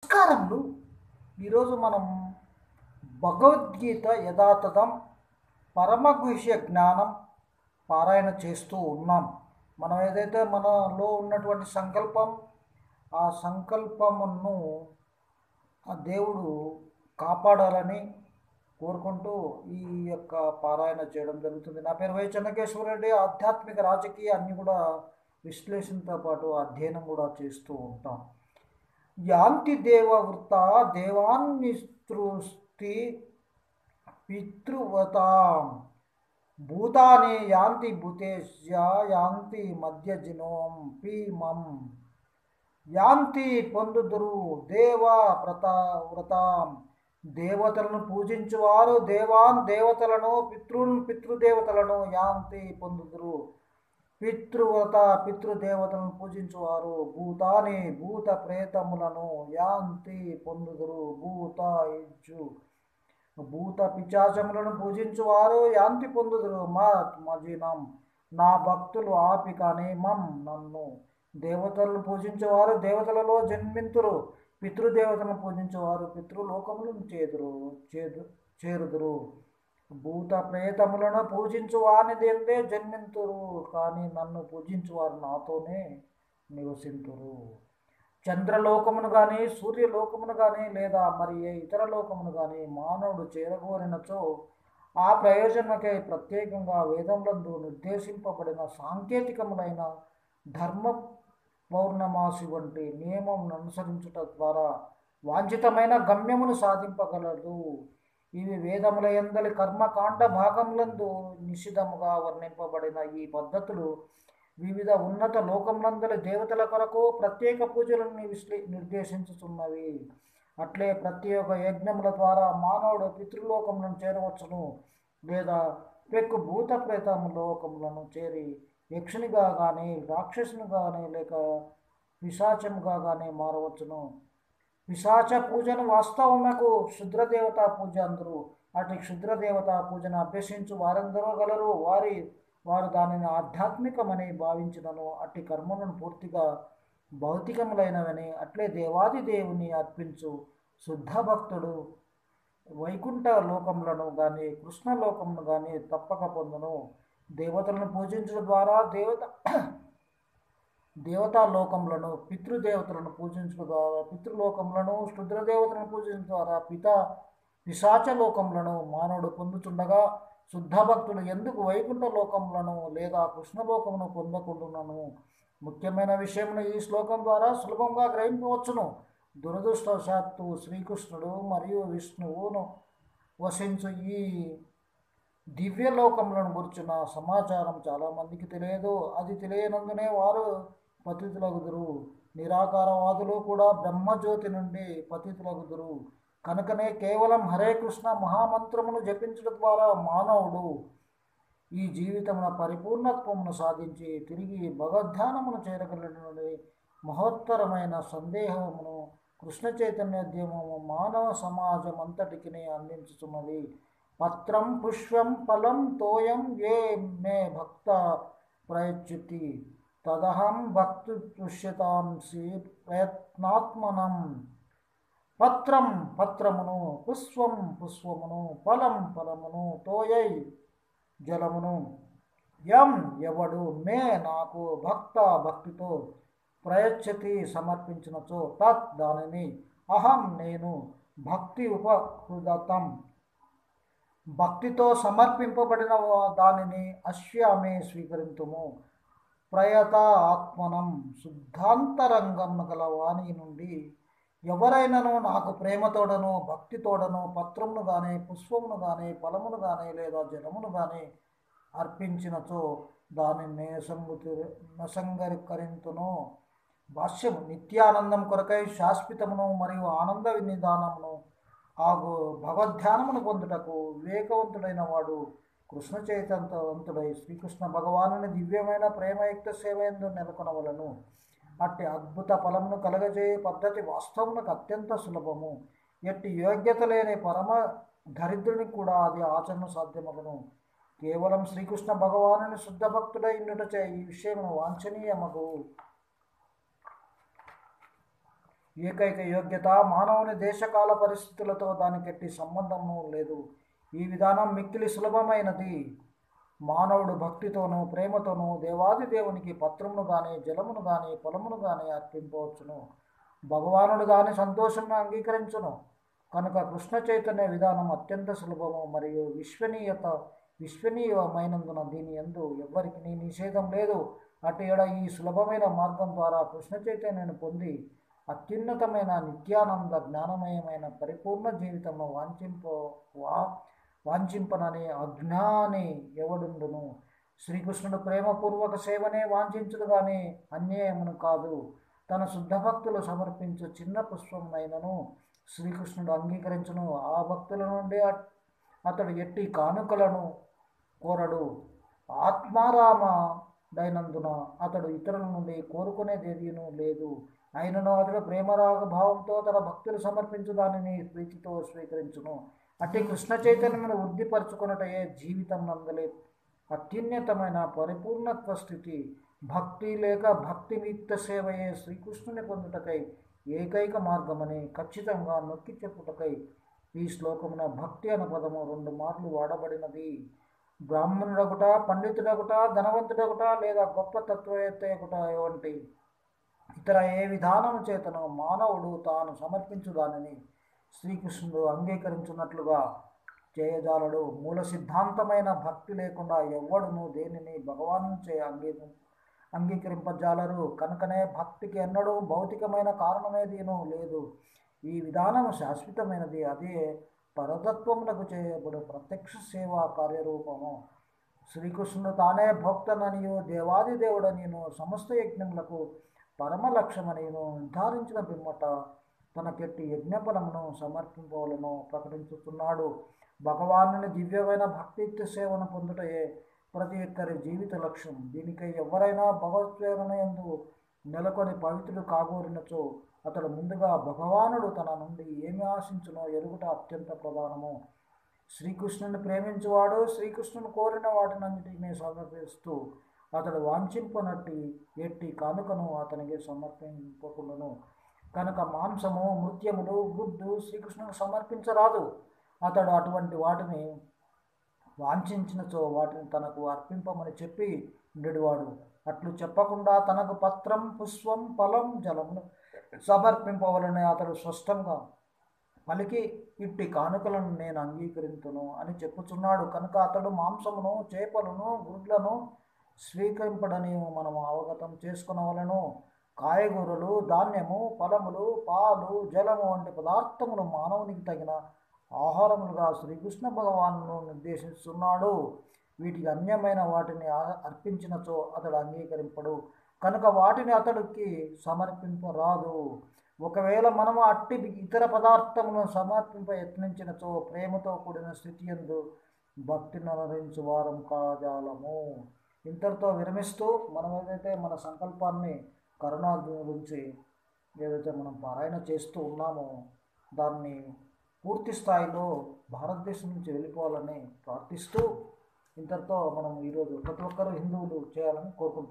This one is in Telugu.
నమస్కారములు ఈరోజు మనం భగవద్గీత యథాతథం పరమగుహ్య జ్ఞానం పారాయణ చేస్తూ ఉన్నాం మనం ఏదైతే మనలో ఉన్నటువంటి సంకల్పం ఆ సంకల్పమును ఆ దేవుడు కాపాడాలని కోరుకుంటూ ఈ యొక్క పారాయణ చేయడం జరుగుతుంది నా పేరు వై చెన్నకేశ్వరరెడ్డి ఆధ్యాత్మిక రాజకీయ అన్ని కూడా విశ్లేషణతో పాటు అధ్యయనం కూడా చేస్తూ ఉంటాం యాంతి దేవవృత దేవాన్నిస్తృష్టి పితృవతాం భూతాని యాంతి భూతేశ్య యాంతి మధ్యజినోం పీమం యాంతి పొందుదురు దేవ వ్రత వ్రతాం దేవతలను పూజించువారు దేవాన్ దేవతలను పితృన్ పితృదేవతలను యాంతి పొందుదురు పితృవ్రత పితృదేవతలను పూజించువారు భూతాని భూత ప్రేతములను యాంతి పొందుదురు భూత ఇజ్జు భూత పిచాచములను పూజించువారు యాంతి పొందుదురు మా మజీనం నా భక్తులు ఆపి కానీ మం నన్ను దేవతలను పూజించేవారు దేవతలలో జన్మింతురు పితృదేవతలను పూజించేవారు పితృలోకములను చేదురు చేదు చేరుదురు భూత ప్రేతములను పూజించు వానిదేందే జన్మింతురు కానీ నన్ను పూజించువారు నాతోనే నివసింతురు చంద్రలోకమును కానీ సూర్యలోకమును కానీ లేదా మరి ఏ ఇతర లోకమును కానీ మానవుడు చేరగోరినచో ఆ ప్రయోజనకై ప్రత్యేకంగా వేదములందు నిర్దేశింపబడిన సాంకేతికములైన ధర్మ పౌర్ణమాసి వంటి నియమం అనుసరించుట ద్వారా వాంఛితమైన గమ్యమును సాధింపగలదు ఇవి వేదముల ఎందలి కర్మకాండ భాగములందు నిషిధముగా వర్ణింపబడిన ఈ పద్ధతులు వివిధ ఉన్నత లోకములందలి దేవతల కొరకు ప్రత్యేక పూజలను విశ్లే నిర్దేశించుతున్నవి అట్లే ప్రత్యేక యజ్ఞముల ద్వారా మానవుడు పితృలోకములను చేరవచ్చును లేదా పెక్కు భూత ప్రేతము లోకములను చేరి యక్షునిగా కానీ రాక్షసునిగా కానీ లేక పిశాచముగా కానీ మారవచ్చును పిశాచ పూజను వాస్తవమునకు క్షుద్రదేవతా పూజ అందరు అటు క్షుద్రదేవతా పూజను అభ్యసించు వారందరూ గలరు వారి వారు దానిని ఆధ్యాత్మికమని భావించినను అట్టి కర్మలను పూర్తిగా భౌతికములైనవని అట్లే దేవాది దేవుని అర్పించు శుద్ధ భక్తుడు వైకుంఠ లోకములను కానీ కృష్ణ లోకమును కానీ తప్పక పొందును దేవతలను పూజించడం ద్వారా దేవత దేవతా లోకములను పితృదేవతలను పూజించడం ద్వారా పితృలోకములను క్షుద్రదేవతలను పూజించడం ద్వారా పిత పిశాచ లోకములను మానవుడు పొందుతుండగా శుద్ధ భక్తులు ఎందుకు వైకుంఠ లోకములను లేదా కృష్ణలోకమును పొందకుండునను ముఖ్యమైన విషయమును ఈ శ్లోకం ద్వారా సులభంగా గ్రహింపవచ్చును దురదృష్టవశాత్తు శ్రీకృష్ణుడు మరియు విష్ణువును వసించు ఈ దివ్యలోకములను గురించిన సమాచారం చాలామందికి తెలియదు అది తెలియనందునే వారు పతితులగుదురు నిరాకారవాదులు కూడా బ్రహ్మజ్యోతి నుండి పతితులగుదురు కనుకనే కేవలం హరే కృష్ణ మహామంత్రమును జపించడం ద్వారా మానవుడు ఈ జీవితమున పరిపూర్ణత్వమును సాధించి తిరిగి భగవద్ధ్యానమును చేరగలడని మహోత్తరమైన సందేహమును కృష్ణ చైతన్యోద్యమము మానవ సమాజం అంతటికి అందించుతున్నది పత్రం పుష్పం ఫలం తోయం ఏ మే భక్త ప్రయచ్యుతి తదహం భక్తు పుష్యతాంసి ప్రయత్నాత్మనం పత్రం పత్రమును పుష్పం పుష్పమును ఫలం ఫలమును తోయై జలమును యం ఎవడు మే నాకు భక్త భక్తితో ప్రయచ్చతి సమర్పించినచో తత్ దానిని అహం నేను భక్తి ఉపహృదతం భక్తితో సమర్పింపబడిన దానిని అశ్యామే స్వీకరింతుము ప్రయత ఆత్మనం శుద్ధాంతరంగం గల వాణి నుండి ఎవరైనాను నాకు ప్రేమతోడను భక్తితోడను పత్రమును కానీ పుష్పమును కానీ ఫలమును కానీ లేదా జలమును కానీ అర్పించినచో దానిని నేసంగుతి నసంగరీకరింతును భాష్యము నిత్యానందం కొరకై శాశ్వతమును మరియు ఆనంద వినిధానమును ఆగు భగవద్ధ్యానమును పొందుటకు వివేకవంతుడైన వాడు కృష్ణ చైతన్యవంతుడై శ్రీకృష్ణ భగవానుని దివ్యమైన ప్రేమయుక్త సేవయందు నెలకొనవలను అట్టి అద్భుత ఫలమును కలగజేయ పద్ధతి వాస్తవమునకు అత్యంత సులభము ఎట్టి యోగ్యత లేని పరమ దరిద్రునికి కూడా అది ఆచరణ సాధ్యమగును కేవలం శ్రీకృష్ణ భగవానుని శుద్ధ భక్తుడై ఉండుటచే ఈ విషయమును వాంఛనీయమగు ఏకైక యోగ్యత మానవుని దేశకాల పరిస్థితులతో దానికి ఎట్టి సంబంధము లేదు ఈ విధానం మిక్కిలి సులభమైనది మానవుడు భక్తితోనూ ప్రేమతోనూ దేవాది దేవునికి పత్రమును గాని జలమును గాని పొలమును గాని అర్పింపవచ్చును భగవానుడు గాని సంతోషంగా అంగీకరించును కనుక కృష్ణ చైతన్య విధానం అత్యంత సులభము మరియు విశ్వనీయత విశ్వనీయమైనందున దీని ఎందు ఎవ్వరికి నిషేధం లేదు అటు ఎడ ఈ సులభమైన మార్గం ద్వారా కృష్ణ చైతన్యాన్ని పొంది అత్యున్నతమైన నిత్యానంద జ్ఞానమయమైన పరిపూర్ణ జీవితంలో వాంఛింప వా వాంఛింపనని అజ్ఞాని ఎవడుండును శ్రీకృష్ణుడు ప్రేమపూర్వక సేవనే వాంఛించుడు కానీ అన్యాయమును కాదు తన శుద్ధ భక్తులు సమర్పించు చిన్న పుష్పమైనను శ్రీకృష్ణుడు అంగీకరించును ఆ భక్తుల నుండి అట్- అతడు ఎట్టి కానుకలను కోరడు ఆత్మారామ దైనందున అతడు ఇతరుల నుండి కోరుకునేదేదీను లేదు అయినను అతడు ప్రేమరాగ భావంతో తన భక్తులు సమర్పించు దానిని ప్రీతితో స్వీకరించును అట్టి కృష్ణ చైతన్యమును వృద్ధిపరచుకున్నటయే జీవితం నందలే అత్యున్నతమైన పరిపూర్ణత్వ స్థితి భక్తి లేక భక్తియుక్త సేవయే శ్రీకృష్ణుని పొందుటకై ఏకైక మార్గమని ఖచ్చితంగా నొక్కి చెప్పుటకై ఈ శ్లోకమున భక్తి అనే పదము రెండు మార్లు వాడబడినది బ్రాహ్మణుడగుట పండితుడగుట ధనవంతుడగుట లేదా గొప్ప తత్వవేత్త వంటి ఇతర ఏ విధానం చేతను మానవుడు తాను సమర్పించు దానిని శ్రీకృష్ణుడు అంగీకరించున్నట్లుగా చేయజాలడు మూల సిద్ధాంతమైన భక్తి లేకుండా ఎవ్వడును దేనిని భగవాను చే అంగీకరి అంగీకరింపజాలరు కనుకనే భక్తికి ఎన్నడూ భౌతికమైన కారణమేదీనూ లేదు ఈ విధానం శాశ్వతమైనది అదే పరతత్వములకు చేయబడు ప్రత్యక్ష సేవా కార్యరూపము శ్రీకృష్ణుడు తానే భోక్తననియు దేవాది దేవుడనిను సమస్త యజ్ఞములకు పరమ లక్ష్యమనిను నిర్ధారించిన పిమ్మట తనకెట్టి యజ్ఞఫలమును సమర్పింపవలను ప్రకటించుతున్నాడు భగవానుని దివ్యమైన భక్తియుక్త సేవను పొందుటయే ప్రతి ఒక్కరి జీవిత లక్ష్యం దీనికై ఎవరైనా భగవద్వేదన ఎందు నెలకొని పవిత్రుడు కాగోరినచో అతడు ముందుగా భగవానుడు తన నుండి ఏమి ఆశించునో ఎరుగుట అత్యంత ప్రధానము శ్రీకృష్ణుని ప్రేమించువాడు శ్రీకృష్ణుని కోరిన వాటినన్నిటినీ సమర్పిస్తూ అతడు వాంఛింపనట్టి ఎట్టి కానుకను అతనికి సమర్పింపకుండాను కనుక మాంసము మృత్యములు గుడ్డు శ్రీకృష్ణునికి సమర్పించరాదు అతడు అటువంటి వాటిని వాంఛించినచో వాటిని తనకు అర్పింపమని చెప్పి ఉండేవాడు అట్లు చెప్పకుండా తనకు పత్రం పుష్పం ఫలం జలమును సమర్పింపవలని అతడు స్పష్టంగా పలికి ఇట్టి కానుకలను నేను అంగీకరించును అని చెప్పుచున్నాడు కనుక అతడు మాంసమును చేపలను గుడ్లను స్వీకరింపడని మనం అవగతం చేసుకునవలను కాయగూరలు ధాన్యము ఫలములు పాలు జలము వంటి పదార్థములు మానవునికి తగిన ఆహారములుగా శ్రీకృష్ణ భగవాను నిర్దేశిస్తున్నాడు వీటికి అన్యమైన వాటిని ఆ- అర్పించినచో అతడు అంగీకరింపడు కనుక వాటిని అతడికి సమర్పింపరాదు ఒకవేళ మనము అట్టి ఇతర పదార్థములను సమర్పింప యత్నించినచో ప్రేమతో కూడిన స్థితి ఎందు భక్తిని అనుభవించు వారం కాజాలము ఇంతటితో విరమిస్తూ మనం ఏదైతే మన సంకల్పాన్ని కరుణాగ్ని గురించి ఏదైతే మనం పారాయణ చేస్తూ ఉన్నామో దాన్ని పూర్తి స్థాయిలో భారతదేశం నుంచి వెళ్ళిపోవాలని ప్రార్థిస్తూ ఇంతటితో మనం ఈరోజు ప్రతి ఒక్కరూ హిందువులు చేయాలని కోరుకుంటున్నాం